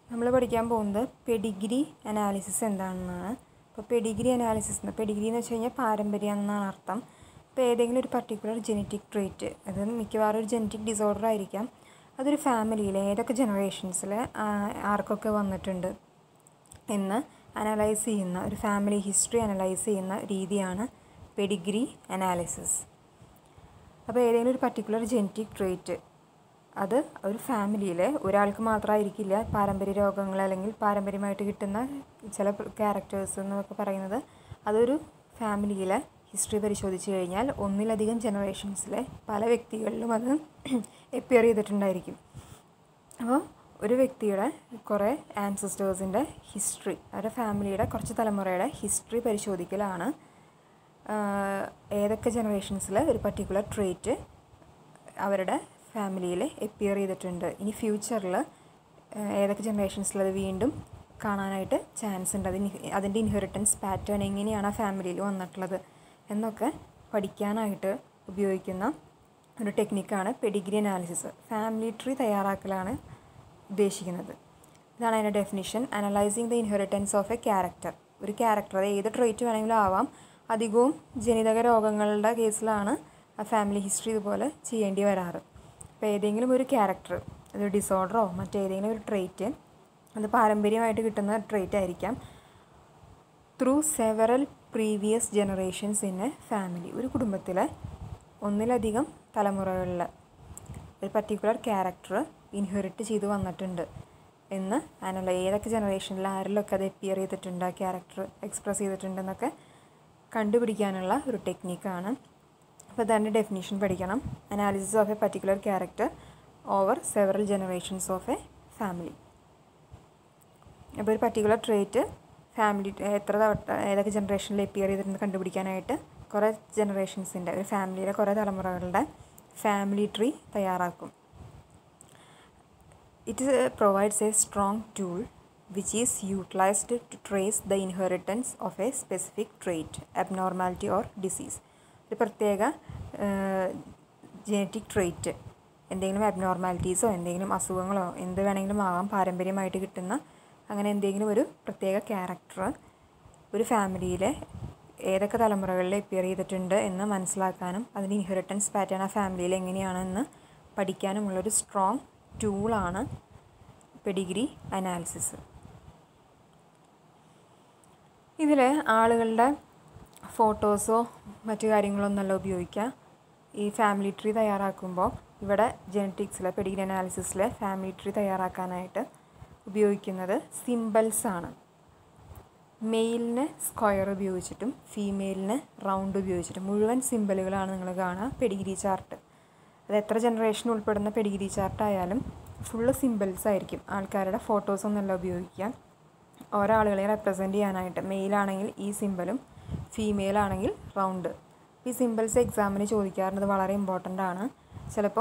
നമ്മൾ പഠിക്കാൻ പോകുന്നത് പെഡിഗ്രി അനാലിസിസ് എന്താണെന്നാണ് അപ്പോൾ പെഡിഗ്രി അനാലിസിസ് എന്ന് പെഡിഗ്രി എന്ന് വെച്ച് കഴിഞ്ഞാൽ പാരമ്പര്യം എന്നാണ് അർത്ഥം ഇപ്പോൾ ഏതെങ്കിലും ഒരു പർട്ടിക്കുലർ ജനറ്റിക് ട്രേറ്റ് അത് മിക്കവാറും ഒരു ജനറ്റിക് ഡിസോർഡർ ആയിരിക്കാം അതൊരു ഫാമിലിയിൽ ഏതൊക്കെ ജനറേഷൻസിൽ ആർക്കൊക്കെ വന്നിട്ടുണ്ട് എന്ന് അനലൈസ് ചെയ്യുന്ന ഒരു ഫാമിലി ഹിസ്റ്ററി അനലൈസ് ചെയ്യുന്ന രീതിയാണ് പെഡിഗ്രി അനാലിസിസ് അപ്പോൾ ഏതെങ്കിലും ഒരു പർട്ടിക്കുലർ ജനറ്റിക് ട്രേറ്റ് അത് ഒരു ഫാമിലിയിൽ ഒരാൾക്ക് മാത്രമായിരിക്കില്ല പാരമ്പര്യ രോഗങ്ങൾ അല്ലെങ്കിൽ പാരമ്പര്യമായിട്ട് കിട്ടുന്ന ചില ക്യാരക്ടേഴ്സ് എന്നൊക്കെ പറയുന്നത് അതൊരു ഫാമിലിയിലെ ഹിസ്റ്ററി പരിശോധിച്ച് കഴിഞ്ഞാൽ ഒന്നിലധികം ജനറേഷൻസിലെ പല വ്യക്തികളിലും അത് എപ്പിയർ ചെയ്തിട്ടുണ്ടായിരിക്കും അപ്പോൾ ഒരു വ്യക്തിയുടെ കുറേ ആൻസിസ്റ്റേഴ്സിൻ്റെ ഹിസ്റ്ററി അവരുടെ ഫാമിലിയുടെ കുറച്ച് തലമുറയുടെ ഹിസ്റ്ററി പരിശോധിക്കലാണ് ഏതൊക്കെ ജനറേഷൻസിൽ ഒരു പർട്ടിക്കുലർ ട്രേറ്റ് അവരുടെ ഫാമിലിയിൽ എപ്പിയർ ചെയ്തിട്ടുണ്ട് ഇനി ഫ്യൂച്ചറിൽ ഏതൊക്കെ ജനറേഷൻസിൽ അത് വീണ്ടും കാണാനായിട്ട് ചാൻസ് ഉണ്ട് അതിന് അതിൻ്റെ ഇൻഹെറിറ്റൻസ് പാറ്റേൺ എങ്ങനെയാണ് ആ ഫാമിലിയിൽ വന്നിട്ടുള്ളത് എന്നൊക്കെ പഠിക്കാനായിട്ട് ഉപയോഗിക്കുന്ന ഒരു ടെക്നിക്കാണ് പെഡിഗ്രി അനാലിസിസ് ഫാമിലി ട്രീ തയ്യാറാക്കലാണ് ഉദ്ദേശിക്കുന്നത് ഇതാണ് അതിൻ്റെ definition analysing the inheritance of a character ഒരു ക്യാരക്ടർ അത് ഏത് ട്രേറ്റ് വേണമെങ്കിലും ആവാം അധികവും ജനിതക രോഗങ്ങളുടെ കേസിലാണ് ആ ഫാമിലി ഹിസ്റ്ററി ഇതുപോലെ ചെയ്യേണ്ടി വരാറ് അപ്പോൾ ഏതെങ്കിലും ഒരു ക്യാരക്ടർ അത് ഡിസോർഡറോ മറ്റേതെങ്കിലും ഒരു ട്രേറ്റ് അത് പാരമ്പര്യമായിട്ട് കിട്ടുന്ന ട്രേറ്റ് ആയിരിക്കാം through several previous generations in a family ഒരു കുടുംബത്തിലെ ഒന്നിലധികം തലമുറകളിൽ ഒരു പർട്ടിക്കുലർ ക്യാരക്ടർ ഇൻഹെറിറ്റ് ചെയ്ത് വന്നിട്ടുണ്ട് എന്ന് അതിനുള്ള ഏതൊക്കെ ജനറേഷനിൽ ആരിലൊക്കെ അത് എപ്പിയർ ചെയ്തിട്ടുണ്ട് ആ ക്യാരക്ടർ എക്സ്പ്രസ് ചെയ്തിട്ടുണ്ടെന്നൊക്കെ കണ്ടുപിടിക്കാനുള്ള ഒരു ടെക്നിക്കാണ് അപ്പോൾ അതിൻ്റെ ഡെഫിനേഷൻ പഠിക്കണം analysis of a particular character over several generations of a family അപ്പോൾ ഒരു പർട്ടിക്കുലർ ട്രേറ്റ് ഫാമിലി എത്ര തവണ ഏതൊക്കെ ജനറേഷനിൽ എപ്പിയർ ചെയ്തിട്ടുണ്ട് കണ്ടുപിടിക്കാനായിട്ട് കുറേ ജനറേഷൻസിൻ്റെ ഒരു ഫാമിലിയിലെ കുറേ തലമുറകളുടെ ഫാമിലി ട്രീ തയ്യാറാക്കും it provides a strong tool which is utilized to trace the inheritance of a specific trait, abnormality or disease. ഒരു പ്രത്യേക ജനറ്റിക് ട്രേറ്റ് എന്തെങ്കിലും അബ്നോർമാലിറ്റീസോ എന്തെങ്കിലും അസുഖങ്ങളോ എന്ത് വേണമെങ്കിലും ആവാം പാരമ്പര്യമായിട്ട് കിട്ടുന്ന അങ്ങനെ എന്തെങ്കിലും ഒരു പ്രത്യേക ക്യാരക്ടർ ഒരു ഫാമിലിയിലെ ഏതൊക്കെ തലമുറകളിൽ എപ്പിയർ ചെയ്തിട്ടുണ്ട് എന്ന് മനസ്സിലാക്കാനും അതിൻ്റെ ഇൻഹെറിറ്റൻസ് പാറ്റേൺ ആ ഫാമിലിയിൽ എങ്ങനെയാണെന്ന് പഠിക്കാനുമുള്ളൊരു സ്ട്രോങ് ടൂളാണ് പെഡിഗ്രി അനാലിസിസ് ഇതിൽ ആളുകളുടെ ഫോട്ടോസോ മറ്റു കാര്യങ്ങളൊന്നല്ല ഉപയോഗിക്കുക ഈ ഫാമിലി ട്രീ തയ്യാറാക്കുമ്പോൾ ഇവിടെ ജനറ്റിക്സിലെ പെഡിഗ്രി അനാലിസിസിലെ ഫാമിലി ട്രീ തയ്യാറാക്കാനായിട്ട് ഉപയോഗിക്കുന്നത് സിമ്പിൾസ് ആണ് മെയിലിന് സ്ക്വയർ ഉപയോഗിച്ചിട്ടും ഫീമെയിലിന് റൗണ്ട് ഉപയോഗിച്ചിട്ടും മുഴുവൻ സിമ്പിളുകളാണ് നിങ്ങൾ കാണുക പെഡിഗ്രി ചാർട്ട് അത് എത്ര ജനറേഷൻ ഉൾപ്പെടുന്ന പെഡിഗ്രി ചാർട്ട് ആയാലും ഫുള്ള് സിമ്പിൾസ് ആയിരിക്കും ആൾക്കാരുടെ ഫോട്ടോസ് ഒന്നല്ല ഉപയോഗിക്കുക ഓരോ ആളുകളെ റെപ്രസെൻറ്റ് ചെയ്യാനായിട്ട് മെയിലാണെങ്കിൽ ഈ സിമ്പിളും ഫീമെയിൽ ആണെങ്കിൽ റൗണ്ട് ഈ സിമ്പിൾസ് എക്സാമിന് ചോദിക്കാറുണ്ട് വളരെ ഇമ്പോർട്ടൻ്റ് ആണ് ചിലപ്പോൾ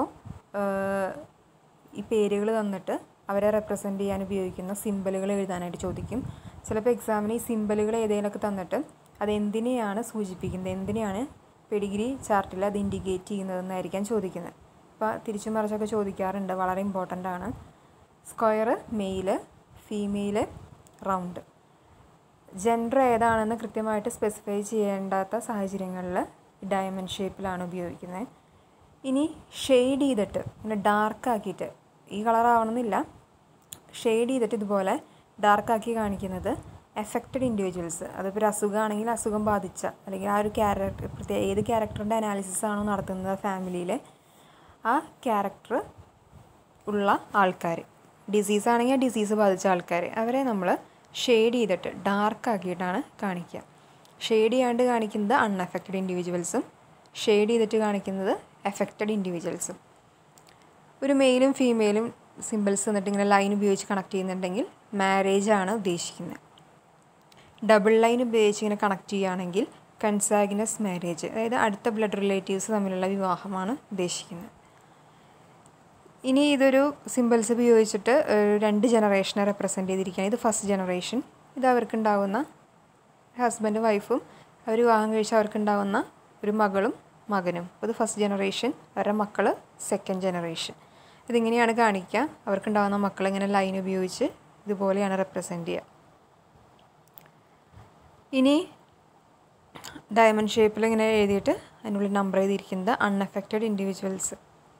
ഈ പേരുകൾ തന്നിട്ട് അവരെ റെപ്രസെൻറ്റ് ചെയ്യാൻ ഉപയോഗിക്കുന്ന സിമ്പിളുകൾ എഴുതാനായിട്ട് ചോദിക്കും ചിലപ്പോൾ എക്സാമിന് ഈ സിമ്പിളുകൾ ഏതെങ്കിലുമൊക്കെ തന്നിട്ട് അത് എന്തിനെയാണ് സൂചിപ്പിക്കുന്നത് എന്തിനെയാണ് പെഡിഗ്രി ചാർട്ടിൽ അത് ഇൻഡിക്കേറ്റ് ചെയ്യുന്നതെന്നായിരിക്കാം ചോദിക്കുന്നത് അപ്പോൾ തിരിച്ചും മറിച്ചൊക്കെ ചോദിക്കാറുണ്ട് വളരെ ഇമ്പോർട്ടൻ്റ് ആണ് square male female round gender ഏതാണെന്ന് കൃത്യമായിട്ട് സ്പെസിഫൈ ചെയ്യേണ്ടാത്ത സാഹചര്യങ്ങളിൽ ഡയമണ്ട് ഷേപ്പിലാണ് ഉപയോഗിക്കുന്നത് ഇനി ഷെയ്ഡ് ചെയ്തിട്ട് ഇങ്ങനെ ഡാർക്ക് ആക്കിയിട്ട് ഈ കളർ ആവണമെന്നില്ല ഷെയ്ഡ് ചെയ്തിട്ട് ഇതുപോലെ ഡാർക്കാക്കി കാണിക്കുന്നത് എഫക്റ്റഡ് ഇൻഡിവിജ്വൽസ് അതിപ്പോൾ ഒരു അസുഖമാണെങ്കിൽ അസുഖം ബാധിച്ച അല്ലെങ്കിൽ ആ ഒരു ക്യാരക്ടർ പ്രത്യേക ഏത് ക്യാരക്ടറിൻ്റെ അനാലിസിസ് ആണോ നടത്തുന്നത് ഫാമിലിയിൽ ആ ക്യാരക്ടർ ഉള്ള ആൾക്കാർ ഡിസീസ് ആണെങ്കിൽ ഡിസീസ് ബാധിച്ച ആൾക്കാർ അവരെ നമ്മൾ ഷെയ്ഡ് ചെയ്തിട്ട് ഡാർക്ക് ആക്കിയിട്ടാണ് കാണിക്കുക ഷെയ്ഡ് ചെയ്യാണ്ട് കാണിക്കുന്നത് അൺഎഫക്റ്റഡ് ഇൻഡിവിജ്വൽസും ഷെയ്ഡ് ചെയ്തിട്ട് കാണിക്കുന്നത് എഫക്റ്റഡ് ഇൻഡിവിജ്വൽസും ഒരു മെയിലും ഫീമെയിലും സിമ്പിൾസ് എന്നിട്ട് ഇങ്ങനെ ലൈൻ ഉപയോഗിച്ച് കണക്ട് ചെയ്യുന്നുണ്ടെങ്കിൽ മാരേജ് ആണ് ഉദ്ദേശിക്കുന്നത് ഡബിൾ ലൈൻ ഉപയോഗിച്ച് ഇങ്ങനെ കണക്ട് ചെയ്യുകയാണെങ്കിൽ കൺസാഗിനസ് മാരേജ് അതായത് അടുത്ത ബ്ലഡ് റിലേറ്റീവ്സ് തമ്മിലുള്ള വിവാഹമാണ് ഉദ്ദേശിക്കുന്നത് ഇനി ഇതൊരു സിമ്പിൾസ് ഉപയോഗിച്ചിട്ട് രണ്ട് ജനറേഷനെ റെപ്രസെൻറ്റ് ചെയ്തിരിക്കുകയാണ് ഇത് ഫസ്റ്റ് ജനറേഷൻ ഇത് അവർക്കുണ്ടാവുന്ന ഹസ്ബൻഡും വൈഫും അവർ വിവാഹം കഴിച്ച് അവർക്കുണ്ടാവുന്ന ഒരു മകളും മകനും അപ്പോൾ ഇത് ഫസ്റ്റ് ജനറേഷൻ അവരുടെ മക്കൾ സെക്കൻഡ് ജനറേഷൻ ഇതിങ്ങനെയാണ് കാണിക്കുക അവർക്കുണ്ടാകുന്ന മക്കൾ ഇങ്ങനെ ലൈൻ ഉപയോഗിച്ച് ഇതുപോലെയാണ് റെപ്രസെൻ്റ് ചെയ്യുക ഇനി ഡയമണ്ട് ഷേപ്പിൽ ഇങ്ങനെ എഴുതിയിട്ട് അതിനുള്ളിൽ നമ്പർ ചെയ്തിരിക്കുന്നത് അൺഅഫക്റ്റഡ് ഇൻഡിവിജ്വൽസ്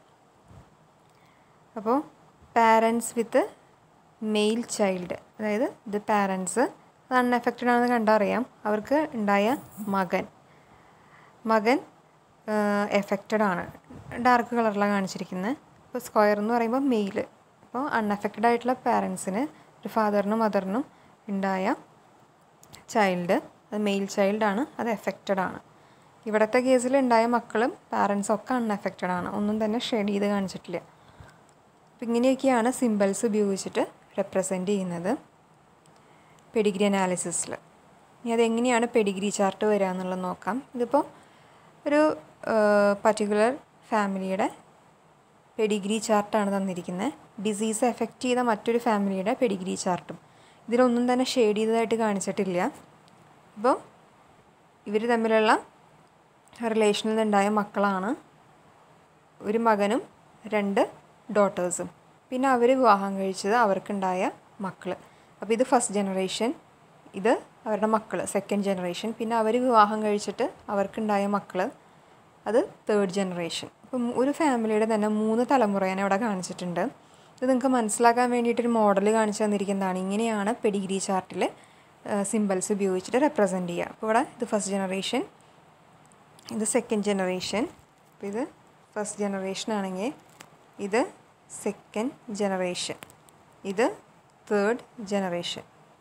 അപ്പോൾ പാരൻസ് വിത്ത് മെയിൽ ചൈൽഡ് അതായത് ഇത് പാരൻസ് അത് അൺഎഫക്റ്റഡ് ആണെന്ന് കണ്ടറിയാം അവർക്ക് ഉണ്ടായ മകൻ മകൻ എഫക്റ്റഡ് ആണ് ഡാർക്ക് കളറിലാണ് കാണിച്ചിരിക്കുന്നത് ഇപ്പോൾ സ്ക്വയർ എന്ന് പറയുമ്പോൾ മെയിൽ അപ്പോൾ അൺഎഫക്റ്റഡ് ആയിട്ടുള്ള പാരൻസിന് ഒരു ഫാദറിനും മദറിനും ഉണ്ടായ ചൈൽഡ് അത് മെയിൽ ചൈൽഡാണ് അത് എഫക്റ്റഡ് ആണ് ഇവിടുത്തെ കേസിൽ ഉണ്ടായ മക്കളും പാരൻസും ഒക്കെ അൺഎഫക്റ്റഡ് ആണ് ഒന്നും തന്നെ ഷെയ്ഡ് ചെയ്ത് കാണിച്ചിട്ടില്ല അപ്പം ഇങ്ങനെയൊക്കെയാണ് സിമ്പിൾസ് ഉപയോഗിച്ചിട്ട് റെപ്രസെൻ്റ് ചെയ്യുന്നത് പെഡിഗ്രി അനാലിസിസിൽ ഇനി അതെങ്ങനെയാണ് പെഡിഗ്രി ചാർട്ട് വരിക എന്നുള്ളത് നോക്കാം ഇതിപ്പോൾ ഒരു പർട്ടിക്കുലർ ഫാമിലിയുടെ പെഡിഗ്രി ചാർട്ടാണ് തന്നിരിക്കുന്നത് ഡിസീസ് എഫക്റ്റ് ചെയ്ത മറ്റൊരു ഫാമിലിയുടെ പെഡിഗ്രി ചാർട്ടും ഇതിലൊന്നും തന്നെ ഷെയ്ഡ് ചെയ്തതായിട്ട് കാണിച്ചിട്ടില്ല അപ്പോൾ ഇവർ തമ്മിലുള്ള റിലേഷനിൽ നിന്നുണ്ടായ മക്കളാണ് ഒരു മകനും രണ്ട് ഡോട്ടേഴ്സും പിന്നെ അവർ വിവാഹം കഴിച്ചത് അവർക്കുണ്ടായ മക്കൾ അപ്പോൾ ഇത് ഫസ്റ്റ് ജനറേഷൻ ഇത് അവരുടെ മക്കൾ സെക്കൻഡ് ജനറേഷൻ പിന്നെ അവർ വിവാഹം കഴിച്ചിട്ട് അവർക്കുണ്ടായ മക്കൾ അത് തേർഡ് ജനറേഷൻ അപ്പം ഒരു ഫാമിലിയുടെ തന്നെ മൂന്ന് തലമുറ ഞാൻ ഇവിടെ കാണിച്ചിട്ടുണ്ട് ഇത് നിങ്ങൾക്ക് മനസ്സിലാക്കാൻ വേണ്ടിയിട്ടൊരു മോഡൽ കാണിച്ചു തന്നിരിക്കുന്നതാണ് ഇങ്ങനെയാണ് പെഡിഗ്രി ചാർട്ടിൽ സിമ്പിൾസ് ഉപയോഗിച്ചിട്ട് റെപ്രസെൻറ്റ് ചെയ്യുക അപ്പോൾ ഇവിടെ ഇത് ഫസ്റ്റ് ജനറേഷൻ ഇത് സെക്കൻഡ് ജനറേഷൻ അപ്പോൾ ഇത് ഫസ്റ്റ് ജനറേഷൻ ആണെങ്കിൽ ഇത് സെക്കൻഡ് ജനറേഷൻ ഇത് തേർഡ് ജനറേഷൻ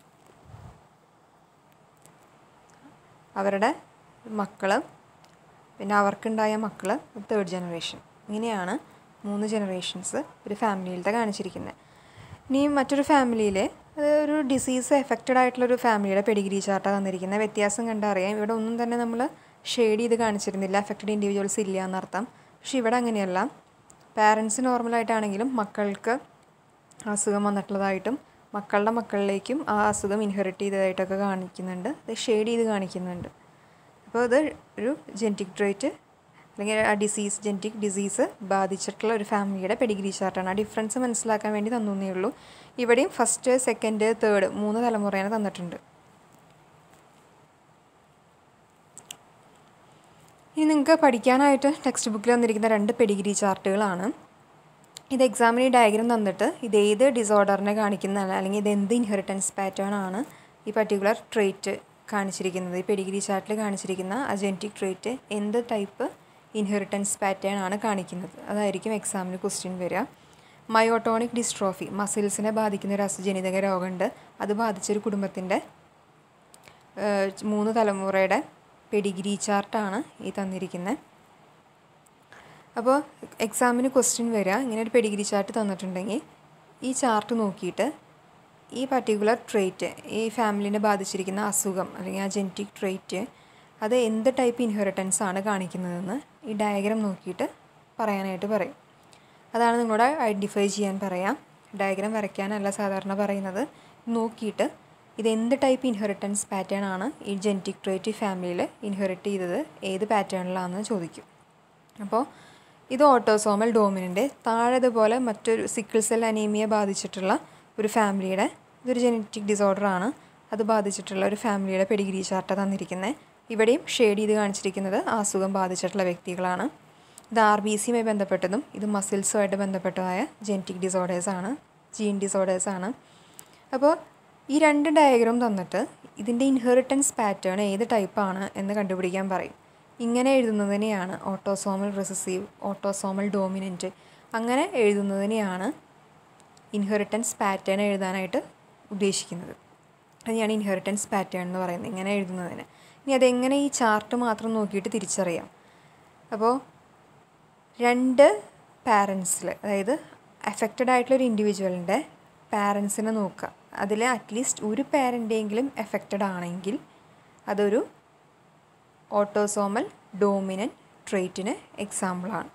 അവരുടെ മക്കൾ പിന്നെ അവർക്കുണ്ടായ മക്കൾ തേർഡ് ജനറേഷൻ ഇങ്ങനെയാണ് മൂന്ന് ജനറേഷൻസ് ഒരു ഫാമിലിയിലത്തെ കാണിച്ചിരിക്കുന്നത് ഇനി മറ്റൊരു ഫാമിലിയിൽ അത് ഒരു ഡിസീസ് എഫക്റ്റഡ് ആയിട്ടുള്ളൊരു ഫാമിലിയുടെ പെഡിഗ്രി ചാർട്ടാണ് തന്നിരിക്കുന്നത് വ്യത്യാസം കണ്ടറിയാം ഇവിടെ ഒന്നും തന്നെ നമ്മൾ ഷെയ്ഡ് ചെയ്ത് കാണിച്ചിരുന്നില്ല എഫക്റ്റഡ് ഇൻഡിവിജ്വൽസ് ഇല്ല എന്നർത്ഥം പക്ഷേ ഇവിടെ അങ്ങനെയല്ല പാരൻസ് നോർമലായിട്ടാണെങ്കിലും മക്കൾക്ക് അസുഖം വന്നിട്ടുള്ളതായിട്ടും മക്കളുടെ മക്കളിലേക്കും ആ അസുഖം ഇൻഹെറിറ്റ് ചെയ്തതായിട്ടൊക്കെ കാണിക്കുന്നുണ്ട് അത് ഷെയ്ഡ് ചെയ്ത് കാണിക്കുന്നുണ്ട് അപ്പോൾ ഇത് ഒരു ജെനറ്റിക് ട്രേറ്റ് അല്ലെങ്കിൽ ആ ഡിസീസ് ജെനറ്റിക് ഡിസീസ് ബാധിച്ചിട്ടുള്ള ഒരു ഫാമിലിയുടെ പെഡിഗ്രി ചാർട്ടാണ് ആ ഡിഫറൻസ് മനസ്സിലാക്കാൻ വേണ്ടി തന്നേ ഉള്ളൂ ഇവിടെയും ഫസ്റ്റ് സെക്കൻഡ് തേർഡ് മൂന്ന് തലമുറയാണ് തന്നിട്ടുണ്ട് ഇനി നിങ്ങൾക്ക് പഠിക്കാനായിട്ട് ടെക്സ്റ്റ് ബുക്കിൽ വന്നിരിക്കുന്ന രണ്ട് പെഡിഗ്രി ചാർട്ടുകളാണ് ഇത് എക്സാമിന് ഈ ഡയഗ്രാം തന്നിട്ട് ഇത് ഏത് ഡിസോർഡറിനെ കാണിക്കുന്നതാണ് അല്ലെങ്കിൽ ഇത് എന്ത് ഇൻഹെറിറ്റൻസ് പാറ്റേൺ ആണ് ഈ പർട്ടിക്കുലർ ട്രേറ്റ് കാണിച്ചിരിക്കുന്നത് ഈ പെഡിഗ്രി ചാർട്ടിൽ കാണിച്ചിരിക്കുന്ന ആ ജെനറ്റിക് ട്രേറ്റ് എന്ത് ടൈപ്പ് ഇൻഹെറിറ്റൻസ് പാറ്റേൺ ആണ് കാണിക്കുന്നത് അതായിരിക്കും എക്സാമിന് ക്വസ്റ്റ്യൻ വരിക മയോട്ടോണിക് ഡിസ്ട്രോഫി മസിൽസിനെ ബാധിക്കുന്ന ഒരു അസുജനിതക രോഗമുണ്ട് അത് ബാധിച്ചൊരു കുടുംബത്തിൻ്റെ മൂന്ന് തലമുറയുടെ പെഡിഗ്രി ചാർട്ടാണ് ഈ തന്നിരിക്കുന്നത് അപ്പോൾ എക്സാമിന് ക്വസ്റ്റ്യൻ വരിക ഇങ്ങനെ ഒരു പെഡിഗ്രി ചാർട്ട് തന്നിട്ടുണ്ടെങ്കിൽ ഈ ചാർട്ട് നോക്കിയിട്ട് ഈ പർട്ടിക്കുലർ ട്രേറ്റ് ഈ ഫാമിലിനെ ബാധിച്ചിരിക്കുന്ന അസുഖം അല്ലെങ്കിൽ ആ ജെനറ്റിക് ട്രേറ്റ് അത് എന്ത് ടൈപ്പ് ഇൻഹെറിറ്റൻസ് ആണ് കാണിക്കുന്നതെന്ന് ഈ ഡയഗ്രാം നോക്കിയിട്ട് പറയാനായിട്ട് പറയും അതാണ് നിങ്ങളോട് ഐഡൻറ്റിഫൈ ചെയ്യാൻ പറയാം ഡയഗ്രാം വരയ്ക്കാനല്ല സാധാരണ പറയുന്നത് നോക്കിയിട്ട് ഇത് എന്ത് ടൈപ്പ് ഇൻഹെറിറ്റൻസ് പാറ്റേൺ ആണ് ഈ ജെനറ്റിക് ട്രേറ്റ് ഫാമിലിയിൽ ഇൻഹെറിറ്റ് ചെയ്തത് ഏത് പാറ്റേണിലാണെന്ന് ചോദിക്കും അപ്പോൾ ഇത് ഓട്ടോസോമൽ ഡോമിനൻ്റെ താഴെ ഇതുപോലെ മറ്റൊരു സിക്കിൾ സെൽ അനീമിയ ബാധിച്ചിട്ടുള്ള ഒരു ഫാമിലിയുടെ ഇതൊരു ജനറ്റിക് ഡിസോർഡറാണ് അത് ബാധിച്ചിട്ടുള്ള ഒരു ഫാമിലിയുടെ പെഡിഗ്രി ചാർട്ട് തന്നിരിക്കുന്നത് ഇവിടെയും ഷെയ്ഡ് ചെയ്ത് കാണിച്ചിരിക്കുന്നത് ആ അസുഖം ബാധിച്ചിട്ടുള്ള വ്യക്തികളാണ് ഇത് ആർ ബി സിയുമായി ബന്ധപ്പെട്ടതും ഇത് മസിൽസുമായിട്ട് ബന്ധപ്പെട്ടതായ ജെനറ്റിക് ഡിസോർഡേഴ്സാണ് ജീൻ ഡിസോർഡേഴ്സാണ് അപ്പോൾ ഈ രണ്ട് ഡയഗ്രാം തന്നിട്ട് ഇതിൻ്റെ ഇൻഹെറിറ്റൻസ് പാറ്റേൺ ഏത് ടൈപ്പാണ് എന്ന് കണ്ടുപിടിക്കാൻ പറയും ഇങ്ങനെ എഴുതുന്നതിനെയാണ് ഓട്ടോസോമൽ റിസസീവ് ഓട്ടോസോമൽ ഡോമിനൻറ്റ് അങ്ങനെ എഴുതുന്നതിനെയാണ് ഇൻഹെറിറ്റൻസ് പാറ്റേൺ എഴുതാനായിട്ട് ഉദ്ദേശിക്കുന്നത് അതിനെയാണ് ഇൻഹെറിറ്റൻസ് പാറ്റേൺ എന്ന് പറയുന്നത് ഇങ്ങനെ എഴുതുന്നതിന് ഇനി അതെങ്ങനെ ഈ ചാർട്ട് മാത്രം നോക്കിയിട്ട് തിരിച്ചറിയാം അപ്പോൾ രണ്ട് പാരൻസിൽ അതായത് അഫക്റ്റഡ് ആയിട്ടുള്ള ഒരു ഇൻഡിവിജ്വലിൻ്റെ പാരൻസിനെ നോക്കുക അതിൽ അറ്റ്ലീസ്റ്റ് ഒരു പാരൻ്റെയെങ്കിലും എഫക്റ്റഡ് ആണെങ്കിൽ അതൊരു ഓട്ടോസോമൽ ഡോമിനൻ ട്രേറ്റിന് എക്സാമ്പിളാണ്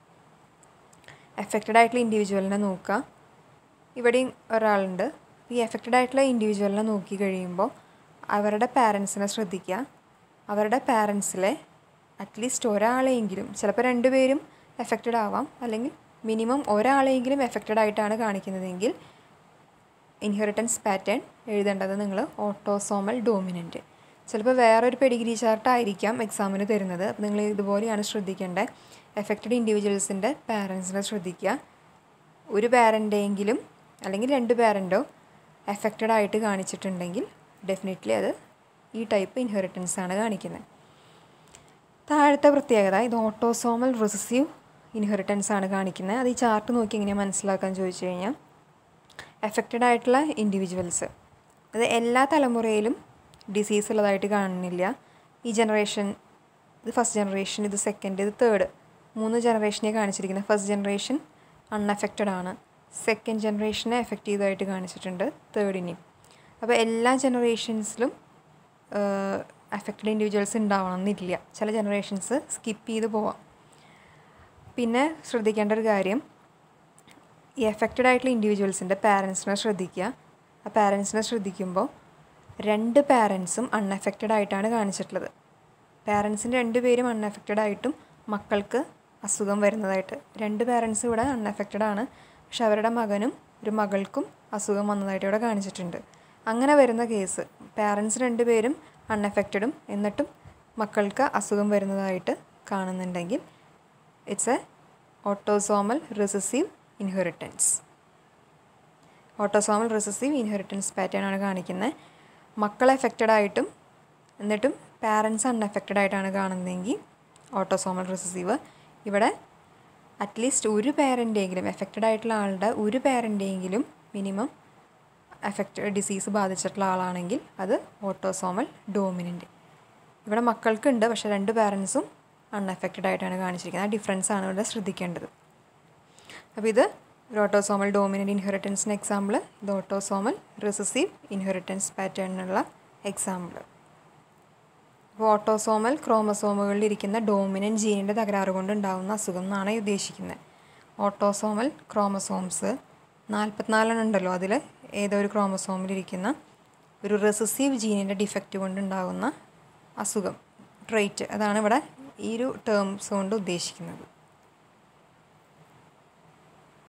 എഫക്റ്റഡ് ആയിട്ടുള്ള ഇൻഡിവിജ്വലിനെ നോക്കുക ഇവിടെയും ഒരാളുണ്ട് ഈ എഫക്റ്റഡ് ആയിട്ടുള്ള ഇൻഡിവിജ്വലിനെ നോക്കി കഴിയുമ്പോൾ അവരുടെ പാരൻസിനെ ശ്രദ്ധിക്കുക അവരുടെ പാരൻസിലെ അറ്റ്ലീസ്റ്റ് ഒരാളെയെങ്കിലും ചിലപ്പോൾ രണ്ടുപേരും എഫക്റ്റഡ് ആവാം അല്ലെങ്കിൽ മിനിമം ഒരാളെയെങ്കിലും എഫക്റ്റഡ് ആയിട്ടാണ് കാണിക്കുന്നതെങ്കിൽ ഇൻഹെറിറ്റൻസ് പാറ്റേൺ എഴുതേണ്ടത് നിങ്ങൾ ഓട്ടോസോമൽ ഡോമിനൻറ്റ് ചിലപ്പോൾ വേറൊരു പെഡിഗ്രി ചാർട്ട് ആയിരിക്കാം എക്സാമിന് തരുന്നത് അപ്പോൾ നിങ്ങൾ ഇതുപോലെയാണ് ശ്രദ്ധിക്കേണ്ടത് എഫക്റ്റഡ് ഇൻഡിവിജ്വൽസിൻ്റെ പാരൻസിനെ ശ്രദ്ധിക്കുക ഒരു പാരൻ്റെയെങ്കിലും അല്ലെങ്കിൽ രണ്ട് പാരൻറ്റോ എഫക്റ്റഡ് ആയിട്ട് കാണിച്ചിട്ടുണ്ടെങ്കിൽ ഡെഫിനറ്റ്ലി അത് ഈ ടൈപ്പ് ഇൻഹെറിറ്റൻസ് ആണ് കാണിക്കുന്നത് താഴത്തെ പ്രത്യേകത ഇത് ഓട്ടോസോമൽ റിസസീവ് ഇൻഹെറിറ്റൻസ് ആണ് കാണിക്കുന്നത് അത് ഈ ചാർട്ട് നോക്കി എങ്ങനെയാണ് മനസ്സിലാക്കാൻ ചോദിച്ചു കഴിഞ്ഞാൽ എഫക്റ്റഡ് ആയിട്ടുള്ള ഇൻഡിവിജ്വൽസ് അത് എല്ലാ തലമുറയിലും ഡിസീസ് ഉള്ളതായിട്ട് കാണുന്നില്ല ഈ ജനറേഷൻ ഇത് ഫസ്റ്റ് ജനറേഷൻ ഇത് സെക്കൻഡ് ഇത് തേർഡ് മൂന്ന് ജനറേഷനെ കാണിച്ചിരിക്കുന്നത് ഫസ്റ്റ് ജനറേഷൻ അൺഎഫക്റ്റഡ് ആണ് സെക്കൻഡ് ജനറേഷനെ എഫക്റ്റ് ചെയ്തതായിട്ട് കാണിച്ചിട്ടുണ്ട് തേർഡിനെയും അപ്പോൾ എല്ലാ ജനറേഷൻസിലും അഫക്റ്റഡ് ഇൻഡിവിജ്വൽസ് ഉണ്ടാവണം എന്നില്ല ചില ജനറേഷൻസ് സ്കിപ്പ് ചെയ്ത് പോവാം പിന്നെ ശ്രദ്ധിക്കേണ്ട ഒരു കാര്യം ഈ എഫക്റ്റഡ് ആയിട്ടുള്ള ഇൻഡിവിജ്വൽസിൻ്റെ പാരൻസിനെ ശ്രദ്ധിക്കുക ആ പാരൻസിനെ ശ്രദ്ധിക്കുമ്പോൾ രണ്ട് പാരൻസും അൺഎഫക്റ്റഡ് ആയിട്ടാണ് കാണിച്ചിട്ടുള്ളത് പാരൻസിൻ്റെ രണ്ട് പേരും അൺഎഫക്റ്റഡ് ആയിട്ടും മക്കൾക്ക് അസുഖം വരുന്നതായിട്ട് രണ്ട് പാരൻസ് ഇവിടെ അൺഎഫക്റ്റഡ് ആണ് പക്ഷെ അവരുടെ മകനും ഒരു മകൾക്കും അസുഖം വന്നതായിട്ട് ഇവിടെ കാണിച്ചിട്ടുണ്ട് അങ്ങനെ വരുന്ന കേസ് പാരൻസ് രണ്ടുപേരും അൺഎഫക്റ്റഡും എന്നിട്ടും മക്കൾക്ക് അസുഖം വരുന്നതായിട്ട് കാണുന്നുണ്ടെങ്കിൽ it's a autosomal recessive inheritance autosomal recessive inheritance pattern ആണ് കാണിക്കുന്നത് മക്കൾ എഫക്റ്റഡ് ആയിട്ടും എന്നിട്ടും പാരൻസ് അൺഎഫക്റ്റഡ് ആയിട്ടാണ് കാണുന്നതെങ്കിൽ ഓട്ടോസോമൽ റിസസീവ് ഇവിടെ അറ്റ്ലീസ്റ്റ് ഒരു പേരൻ്റെയെങ്കിലും എഫക്റ്റഡ് ആയിട്ടുള്ള ആളുടെ ഒരു പേരൻ്റെയെങ്കിലും മിനിമം എഫക്റ്റ് ഡിസീസ് ബാധിച്ചിട്ടുള്ള ആളാണെങ്കിൽ അത് ഓട്ടോസോമൽ ഡോമിനൻ്റ് ഇവിടെ മക്കൾക്കുണ്ട് പക്ഷേ രണ്ട് പാരൻസും അൺഎഫക്റ്റഡ് ആയിട്ടാണ് കാണിച്ചിരിക്കുന്നത് ആ ഡിഫറൻസ് ആണ് ഇവിടെ ശ്രദ്ധിക്കേണ്ടത് അപ്പോൾ ഇത് ഒരു ഓട്ടോസോമൽ ഡോമിനൻ്റ് ഇൻഹെറിറ്റൻസിന് എക്സാമ്പിൾ ഇത് ഓട്ടോസോമൽ റിസസീവ് ഇൻഹെറിറ്റൻസ് പാറ്റേണിനുള്ള എക്സാമ്പിൾ അപ്പോൾ ഓട്ടോസോമൽ ക്രോമസോമുകളിൽ ഇരിക്കുന്ന ഡോമിനൻ്റ് ജീനിൻ്റെ തകരാറ് കൊണ്ട് ഉണ്ടാകുന്ന അസുഖം എന്നാണ് ഉദ്ദേശിക്കുന്നത് ഓട്ടോസോമൽ ക്രോമസോംസ് നാൽപ്പത്തിനാലെണ്ണം ഉണ്ടല്ലോ അതിൽ ഏതോ ഒരു ക്രോമസോമിലിരിക്കുന്ന ഒരു റെസസീവ് ജീനിൻ്റെ ഡിഫക്റ്റ് കൊണ്ടുണ്ടാകുന്ന അസുഖം ട്രേറ്റ് അതാണ് ഇവിടെ ഈ ഒരു ടേംസ് കൊണ്ട് ഉദ്ദേശിക്കുന്നത്